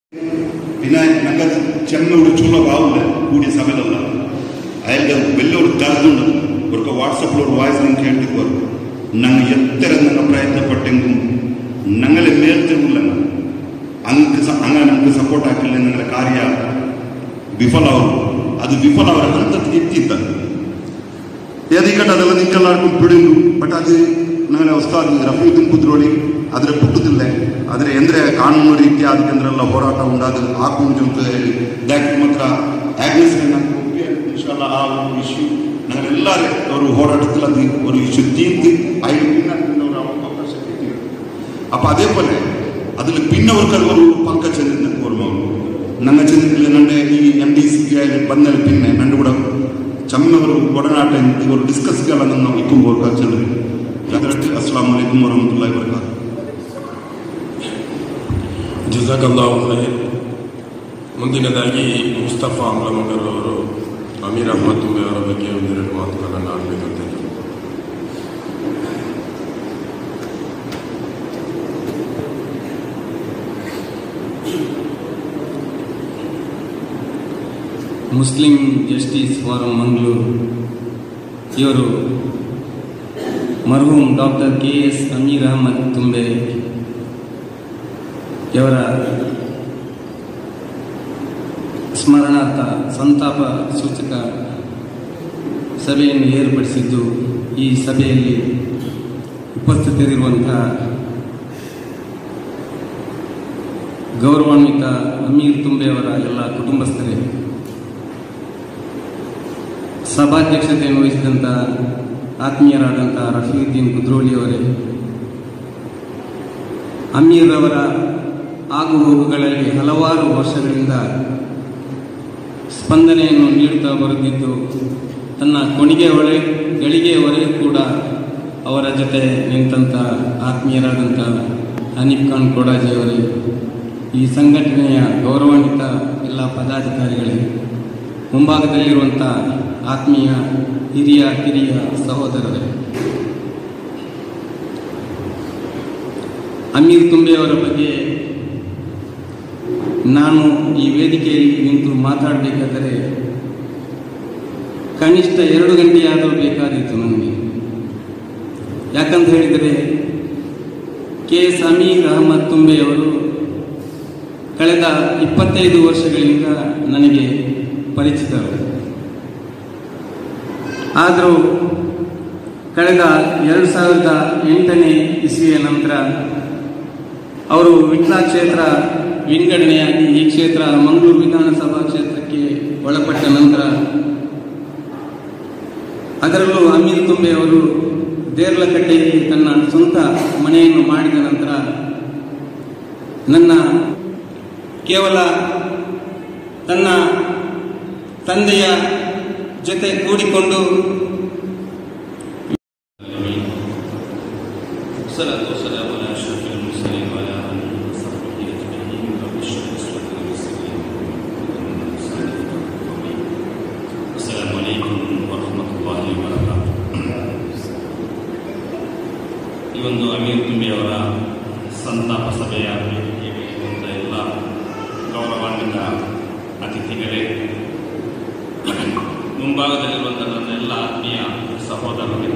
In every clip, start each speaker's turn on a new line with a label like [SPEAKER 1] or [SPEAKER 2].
[SPEAKER 1] പിന്നെ ഞങ്ങൾ ചെമ്മയുടെ ചുള്ള ബാവുണ്ട് കൂടിയ സഭയിലല്ല അയാൾക്ക് വലിയൊരു ദർദുണ്ട് ഒരു വാട്സപ്പിൽ ഒരു വാಯ್ಸ್ ಲಿಂಕ್ ಹೇಳ್ತಿದ್ರು ನಂಗೆ ಎತ್ತರ ನಂಗೆ ಪ್ರಯತ್ನ ಪಟ್ಟೆಂಗು ഞങ്ങളെ ಮೇಲ್ತಿರುವುಲ್ಲ ಅಂಕ അങ്ങനെ നമുക്ക് സപ്പോർട്ട് ആക്കില്ല ഞങ്ങളുടെ ಕಾರ್ಯ ವಿಫಲವರು ಅದು ವಿಫಲ ಅವರ ಹಂತಕ್ಕೆ ಎತ್ತಿದ್ದ ಏದಿಕಟ್ಟು ಅದೆಲ್ಲ ನಿಂಕಲ್ಲಾಡ್ಕೊಂಡು ಬಿಡಿಂದು ಬಟ್ ಅದು ನಾಳೆ ಹೊಸ್ತಾದ ರಫೀದಿನ್ ಕುದ್ರೋಳಿ ಅದರ ಪುಟ್ಟದಿಲ್ಲ ಆದರೆ ಎಂದ್ರೆ ಕಾನೂನು ರೀತಿ ಅದಕ್ಕೆಂದ್ರೆಲ್ಲ ಹೋರಾಟ ಉಂಡಾದ ಹಾಕೊಂಡು ಅಂತ ಹೇಳಿ ದಾಖಲೆ ಮಾತ್ರ ಆಗ್ನೆಸ್ ಇನ್ಶಾಲ್ಲ ಆ ಒಂದು ಇಶ್ಯೂ ഞങ്ങളെല്ലാവരും ഒരു ಹೋರಾಟത്തിൽ അത് ഒരു ഇഷ്യൂ തീർത്ത് അതിൽ പിന്നെ ഒരു അവകാശം കിട്ടിയത് അപ്പൊ അതേപോലെ അതിൽ പിന്നെ അവർക്ക് അത് ഒരു പങ്ക ചെന്നിരുന്ന ഓർമ്മ ನಂಗೆ ಚೆಂದಿಲ್ಲ ನನ್ನ ಈ ಎಂ ಡಿ ಸಿ ಬಂದ ಪಿನ್ನೆ ನನ್ನ ಕೂಡ ಚಮ್ಮವರು ಒಡನಾಟ ಇವರು ಡಿಸ್ಕಸ್ಗಳನ್ನು ನಾವು ಇಕ್ಕೊಂಬೋರ್ಕ ಚೆಂದ್ರಿ ಅದರಲ್ಲಿ ಅಸ್ಲಾಂ ವಲೈಕುಂ ವರಹಮತುಲ್ಲಾಹಿ ವಬರಕಾತು
[SPEAKER 2] ಜಜಾಕಲ್ಲಾಹು ಖೈರ್ ಮುಂದಿನದಾಗಿ ಮುಸ್ತಫಾ ಅಮ್ಲಮಗರ್ ಅವರು ಅಮೀರ್ ಅಹಮದ್ ತುಂಬೆ ಅವರ ಬಗ್ಗೆ ಒಂದೆರಡು ಮಾತುಗಳನ್ನು ಆಡಬೇಕಂತ ಇದ್ದೀನಿ.
[SPEAKER 3] ಮುಸ್ಲಿಂ ಜಸ್ಟಿಸ್ ಫಾರಂ ಮಂಗಳೂರು ಇವರು ಮರ್ಹೂಮ್ doctor K S Amir Ahmad Thumbe ಇವರ ಸ್ಮರಣಾರ್ಥ ಸಂತಾಪ ಸೂಚಕ ಸಭೆಯನ್ನು ಏರ್ಪಡಿಸಿದ್ದು ಈ ಸಭೆಯಲ್ಲಿ ಉಪಸ್ಥಿತರಿರುವಂತಹ ಗೌರವಾನ್ವಿತ ಅಮೀರ್ ತುಂಬೆಯವರ ಎಲ್ಲ ಕುಟುಂಬಸ್ಥರೇ ಸಭಾಧ್ಯಕ್ಷತೆಯನ್ನು ವಹಿಸಿದಂಥ ಆತ್ಮೀಯರಾದಂಥ ರಫೀವುದ್ದೀನ್ ಕುದ್ರೋಳಿಯವರೇ ಅಮೀರ್ ಅವರ ಆಗು ಹೋಗುಗಳಲ್ಲಿ ಹಲವಾರು ವರ್ಷಗಳಿಂದ ಸ್ಪಂದನೆಯನ್ನು ನೀಡುತ್ತಾ ಬರುತ್ತಿದ್ದು ತನ್ನ ಕೊಣಿಗೆ ಒಳೆ ಗಳಿಗೆಯವರೆಗೂ ಕೂಡ ಅವರ ಜೊತೆ ನಿಂತಂಥ ಆತ್ಮೀಯರಾದಂಥ ಹನೀಫ್ ಖಾನ್ ಕೊಡಾಜಿಯವರೇ ಈ ಸಂಘಟನೆಯ ಗೌರವಾನ್ವಿತ ಎಲ್ಲ ಪದಾಧಿಕಾರಿಗಳೇ ಮುಂಭಾಗದಲ್ಲಿರುವಂಥ ಆತ್ಮೀಯ ಹಿರಿಯ ಕಿರಿಯ ಸಹೋದರರೇ ಅಮೀರ್ ತುಂಬೆಯವರ ಬಗ್ಗೆ ನಾನು ಈ ವೇದಿಕೆಯಲ್ಲಿ ನಿಂತು ಮಾತಾಡಬೇಕಾದರೆ ಕನಿಷ್ಠ ಎರಡು ಗಂಟೆಯಾದರೂ ಬೇಕಾದೀತು ನನಗೆ ಯಾಕಂತ ಹೇಳಿದರೆ ಕೆ ಎಸ್ ಅಮೀರ್ ಅಹಮದ್ ತುಂಬೆಯವರು ಕಳೆದ ಇಪ್ಪತ್ತೈದು ವರ್ಷಗಳಿಂದ ನನಗೆ ಪರಿಚಿತರು ಆದರೂ ಕಳೆದ ಎರಡು ಸಾವಿರದ ಎಂಟನೇ ಇಸ್ವಿಯ ನಂತರ ಅವರು ವಿಟ್ಲ ಕ್ಷೇತ್ರ ವಿಂಗಡಣೆಯಾಗಿ ಈ ಕ್ಷೇತ್ರ ಮಂಗಳೂರು ವಿಧಾನಸಭಾ ಕ್ಷೇತ್ರಕ್ಕೆ ಒಳಪಟ್ಟ ನಂತರ ಅದರಲ್ಲೂ ಅಮೀರ್ ತುಂಬೆ ಅವರು ದೇರ್ಲಕಟ್ಟೆಯಲ್ಲಿ ತನ್ನ ಸ್ವಂತ ಮನೆಯನ್ನು ಮಾಡಿದ ನಂತರ ನನ್ನ ಕೇವಲ ತನ್ನ ತಂದೆಯ ಜೊತೆ ಕೂಡಿಕೊಂಡು
[SPEAKER 4] والصلاة والسلام على أشرف المرسلين وعلى آله وصحبه أجمعين رب اشرح لي صدري ويسر لي أمري السلام عليكم ورحمة الله وبركاته ಈ ಒಂದು ಅಮೀರ್ ತುಂಬಿಯವರ ಸಂತಾಪ ಸಭೆಯ ವೇದಿಕೆಗೆ ಇರುವಂಥ ಎಲ್ಲ ಗೌರವಾನ್ವಿತ ಅತಿಥಿಗಳೇ ಮುಂಭಾಗದಲ್ಲಿರುವಂಥ ನನ್ನ ಎಲ್ಲ ಆತ್ಮೀಯ ಸಹೋದರರೇ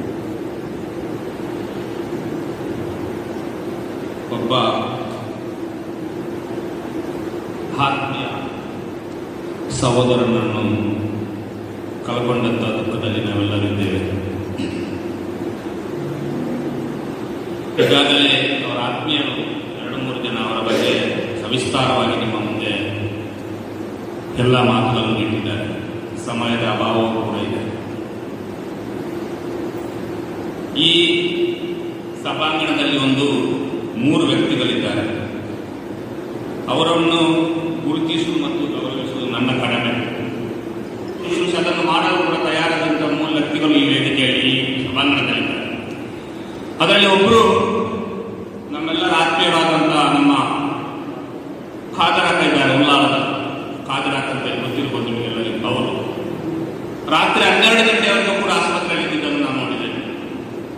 [SPEAKER 4] ಒಬ್ಬ ಆತ್ಮೀಯ ಸಹೋದರನನ್ನು ಕಳ್ಕೊಂಡಂಥ ದುಃಖದಲ್ಲಿ ನಾವೆಲ್ಲರಿದ್ದೇವೆ ಈಗಾಗಲೇ ಅವರ ಆತ್ಮೀಯರು ಎರಡು ಮೂರು ಜನ ಅವರ ಬಗ್ಗೆ ಸವಿಸ್ತಾರವಾಗಿ ನಿಮ್ಮ ಮುಂದೆ ಎಲ್ಲ ಮಾತುಗಳನ್ನು ನೀಡಿದ್ದಾರೆ ಸಮಯದ ಅಭಾವವೂ ಕೂಡ ಇದೆ ಈ ಸಭಾಂಗಣದಲ್ಲಿ ಒಂದು ಮೂರು ವ್ಯಕ್ತಿಗಳಿದ್ದಾರೆ ಅವರನ್ನು ಗುರುತಿಸುವುದು ಮತ್ತು ಗೌರವಿಸುವುದು ನನ್ನ ಕಡಿಮೆ ವಿಶೇಷ ಅದನ್ನು ಮಾಡಲು ಕೂಡ ತಯಾರಾದಂಥ ಮೂರು ವ್ಯಕ್ತಿಗಳು ಈ ವೇದಿಕೆಯಲ್ಲಿ ಈ ಸಭಾಂಗಣದಲ್ಲಿದ್ದಾರೆ ಅದರಲ್ಲಿ ಒಬ್ಬರು ನಮ್ಮೆಲ್ಲರ ಆತ್ಮೀಯರಾದಂಥ ನಮ್ಮ ಖಾದರಾಕ ಇದ್ದಾರೆ ಉಲ್ಲಾರದ ಖಾದರಾಕ ಅಂತ ಹೇಳಿ ಗೊತ್ತಿರ್ಬೋದು ನಿಮಗೆಲ್ಲರಿಗೂ ಅವರು ರಾತ್ರಿ ಹನ್ನೆರಡು ಗಂಟೆವರೆಗೂ ಕೂಡ ಆಸ್ಪತ್ರೆಯಲ್ಲಿ ಇದ್ದಿದ್ದನ್ನು ನಾನು ನೋಡಿದ್ದೇನೆ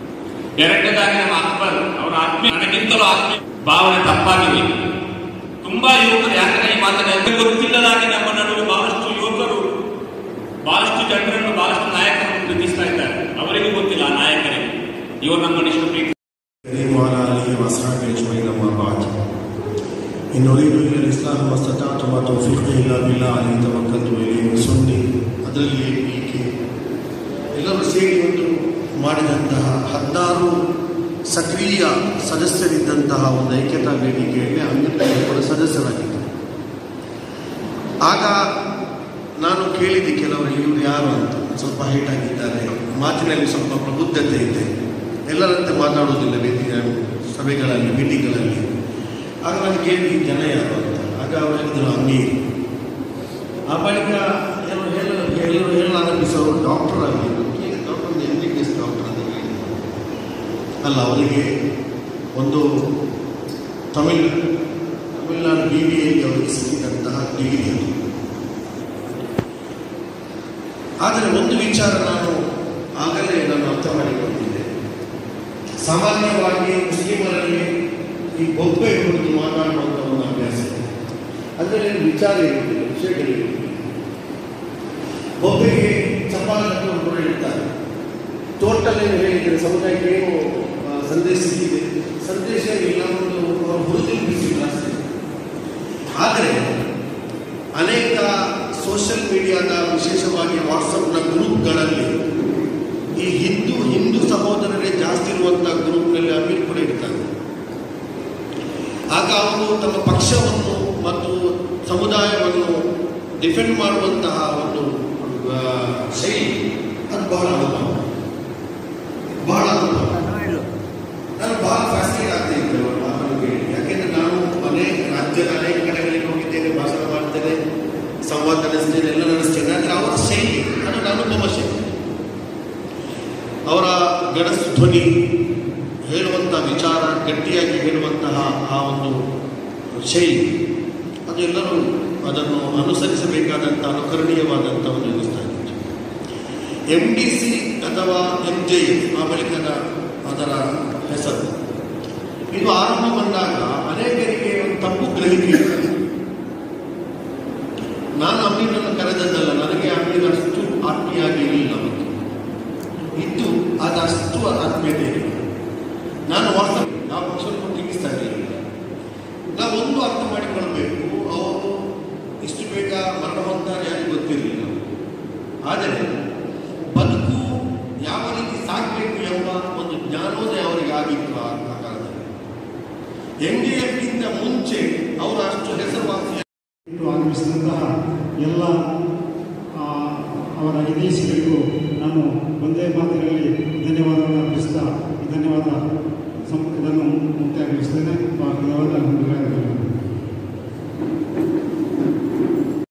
[SPEAKER 4] ಎರಡನೇದಾಗಿ ನಮ್ಮ ಅಕ್ಬರ್ ಅವರ ಆತ್ಮೀಯ ನನಗಿಂತಲೂ ಆತ್ಮೀಯ ಭಾವನೆ ತಪ್ಪಾಗಿದೆ ತುಂಬಾ ಯುವಕರು ಯಾಕಂದ್ರೆ ಈ ಮಾತನ್ನ ಗೊತ್ತಿಲ್ಲದಾಗಿ ನಮ್ಮ ನಡುವೆ ಬಹಳಷ್ಟು ಯುವಕರು ಬಹಳಷ್ಟು ಜನರನ್ನು ಬಹಳಷ್ಟು ನಾಯಕರನ್ನು ಪ್ರೀತಿಸ್ತಾ ಇದ್ದಾರೆ ಅವರಿಗೂ ಗೊತ್ತಿಲ್ಲ ಆ ನಾಯಕರಿಗೆ ಇವರು ನಮ್ಮನ್ನು ಇಷ್ಟು ಪ್ರೀತಿ
[SPEAKER 5] الكريم وعلى آله وأصحابه أجمعين أما بعد إن أريد إلا الإصلاح ما استطعت وما توفيقي إلا بالله عليه توكلت وإليه ಸುನ್ನಿ ಅದರಲ್ಲಿ ಈಕೆ ಎಲ್ಲರೂ ಸೇರಿ ಒಂದು ಮಾಡಿದಂತಹ ಹದಿನಾರು ಸಕ್ರಿಯ ಸದಸ್ಯರಿದ್ದಂತಹ ಒಂದು ಐಕ್ಯತಾ ವೇದಿಕೆಯಲ್ಲಿ ಅಂಬೇಡ್ಕರ್ ಕೂಡ ಸದಸ್ಯರಾಗಿದ್ದರು ಆಗ ನಾನು ಕೇಳಿದ್ದೆ ಕೆಲವರು ಇವರು ಯಾರು ಅಂತ ಸ್ವಲ್ಪ ಹೈಟ್ ಆಗಿದ್ದಾರೆ ಮಾತಿನಲ್ಲಿ ಸ್ವಲ್ಪ ಪ್ರಬುದ್ಧತೆ ಇದೆ ಎಲ್ಲರಂತೆ ಮಾತಾಡೋದಿಲ್ಲ ವೇದಿಕೆ ಸಭೆಗಳಲ್ಲಿ ಮೀಟಿಂಗ್ಗಳಲ್ಲಿ ಆಗ ನಾನು ಕೇಳಿದ ಜನ ಯಾರು ಅಂತ ಆಗ ಅವರು ಹೇಳಿದರು ಅಮೀರ್ ಆ ಬಳಿಕ ಎಲ್ಲರೂ ಹೇಳಲು ಎಲ್ಲರೂ ಹೇಳಲಾರಂಭಿಸೋರು ಡಾಕ್ಟರ್ ಆಗಿದ್ದರು doctor M B B S doctor ಅಂತ ಹೇಳಿದರು ಅಲ್ಲ ಅವರಿಗೆ ಒಂದು ತಮಿಳ್ ತಮಿಳುನಾಡು ಬಿ ಬಿ ಎಗೆ ಅವರಿಗೆ ಸಿಕ್ಕಿದಂತಹ ಡಿಗ್ರಿ ಅದು ಆದರೆ ಒಂದು ವಿಚಾರ ನಾನು ಆಗಲೇ ನಾನು ಅರ್ಥ ಮಾಡಿಕೊಂಡಿದ್ದೆ ಸಾಮಾನ್ಯವಾಗಿ ಮುಸ್ಲಿಮರಲ್ಲಿ ಈ ಬೊಬ್ಬೆ ಕುರಿತು ಮಾತಾಡುವಂಥ ಒಂದು ಅಭ್ಯಾಸ ಇದೆ ಅದರಲ್ಲಿ ವಿಚಾರ ಇರುವುದಿಲ್ಲ ವಿಷಯಗಳಿರುವುದಿಲ್ಲ ಬೊಬ್ಬೆಗೆ ಚಪ್ಪಾಳೆ ಕಟ್ಟುವರು ಕೂಡ ಇರ್ತಾರೆ ಟೋಟಲ್ ಏನು ಹೇಳಿದರೆ ಸಮುದಾಯಕ್ಕೆ ಏನು ಆ, ಸಂದೇಶ ಸಿಕ್ಕಿದೆ ಸಂದೇಶ ಇಲ್ಲ ಒಂದು ಅವರ ಹುರುದಿನ ಬಿಸಿಲ್ಲ ಅಷ್ಟೇ ಆದರೆ ಅನೇಕ ಸೋಷಿಯಲ್ ಮೀಡಿಯಾದ ವಿಶೇಷವಾಗಿ ವಾಟ್ಸಪ್ನ ಗ್ರೂಪ್ಗಳಲ್ಲಿ ಈ ಹಿಂದೂ ಹಿಂದೂ ಸಹೋದರರೇ ಜಾಸ್ತಿ ಇರುವಂಥ ಗ್ರೂಪ್ನಲ್ಲಿ ಅಮೀರ್ ಕೂಡ ಇರ್ತಾರೆ ಆಗ ಅವರು ತಮ್ಮ ಪಕ್ಷವನ್ನು ಮತ್ತು ಸಮುದಾಯವನ್ನು ಡಿಫೆಂಡ್ ಮಾಡುವಂತಹ ಒಂದು ಆ, ಶೈಲಿ ಅದು ಬಹಳ ಅನುಭವ ಬಹಳ ಅನುಭವ ನಾನು ಬಹಳ ಫ್ಯಾಸಿನೇಟ್ ಆಗ್ತಾ ಇದ್ದೆ ಅವರ ಮಾತನ್ನು ಕೇಳಿ ಯಾಕೆಂದ್ರೆ ನಾನು ಅನೇಕ ರಾಜ್ಯದ ಅನೇಕ ಕಡೆಗಳಿಗೆ ಹೋಗಿದ್ದೇನೆ ಭಾಷಣ ಮಾಡ್ತೇನೆ ಸಂವಾದ ನಡೆಸ್ತೇನೆ ಎಲ್ಲ ನಡೆಸ್ತೇನೆ ಆದರೆ ಅವರ ಶೈಲಿ ಅದು ನನ್ನ ಅನುಭವ ಶೈಲಿ ಅವರ ಗಡಸು ಧ್ವನಿ ಹೇಳುವಂಥ ವಿಚಾರ ಗಟ್ಟಿಯಾಗಿ ಹೇಳುವಂತಹ ಆ ಒಂದು ಶೈಲಿ ಅದು ಎಲ್ಲರೂ ಅದನ್ನು ಅನುಸರಿಸಬೇಕಾದಂಥ ಅನುಕರಣೀಯವಾದಂಥ ಒಂದು ವ್ಯವಸ್ಥೆ ಆಗಿತ್ತು ಎಂ ಡಿ ಸಿ ಅಥವಾ ಎಂ ಜೆ ಎಸ್ ಆ ಬಳಿಕದ ಅದರ ಹೆಸರು ಇದು ಆರಂಭಗೊಂಡಾಗ ಅನೇಕರಿಗೆ ಒಂದು ತಪ್ಪು ಗ್ರಹಿಕೆ ಇತ್ತು. ನಾನು ಅಮೀರನ್ನು ಕರೆದದ್ದಲ್ಲ ನನಗೆ ಅಮೀರ್ ಅಷ್ಟು ಆತ್ಮೀಯಾಗಿ ಇರಲಿಲ್ಲ ಅವತ್ತು ಇದ್ದು ಅದಷ್ಟು ಆತ್ಮೀಯತೆ ಇಲ್ಲ ನಾನು ವಾಸ್ತವ ಯಾವ ಪಕ್ಷವನ್ನು ಟೀಕಿಸ್ತಾ ಇರಲಿಲ್ಲ ನಾವು ಒಂದು ಅರ್ಥ ಮಾಡಿಕೊಳ್ಬೇಕು ಅವರು ಇಷ್ಟು ಬೇಗ ಮರಣ ಹೊಂದ್ತಾರೆ ಯಾರಿಗೂ ಗೊತ್ತಿರಲಿಲ್ಲ ಆದರೆ ಬದುಕು ಯಾವ ರೀತಿ ಸಾಗಬೇಕು ಎಂಬ ಒಂದು ಜ್ಞಾನೋದಯ ಅವರಿಗೆ ಆಗಿತ್ತು ಆ ಆ ಕಾಲದಲ್ಲಿ ಎಂ ಡಿ ಎಫ್ಗಿಂತ ಮುಂಚೆ ಅವರು ಅಷ್ಟು ಹೆಸರುವಾಸಿ
[SPEAKER 6] ಇಟ್ಟು ಆಗಮಿಸಿದಂತಹ ಎಲ್ಲ ಆ, ಅವರ ವಿದೇಶಿಗಳಿಗೂ ನಾನು ಒಂದೇ ಮಾತಿನಲ್ಲಿ ಧನ್ಯವಾದಗಳನ್ನು ಅರ್ಪಿಸ್ತಾ ಈ ಧನ್ಯವಾದ ಸಂ ಇದನ್ನು ಮುಕ್ತಾಯಗೊಳಿಸ್ತೇನೆ ಧನ್ಯವಾದ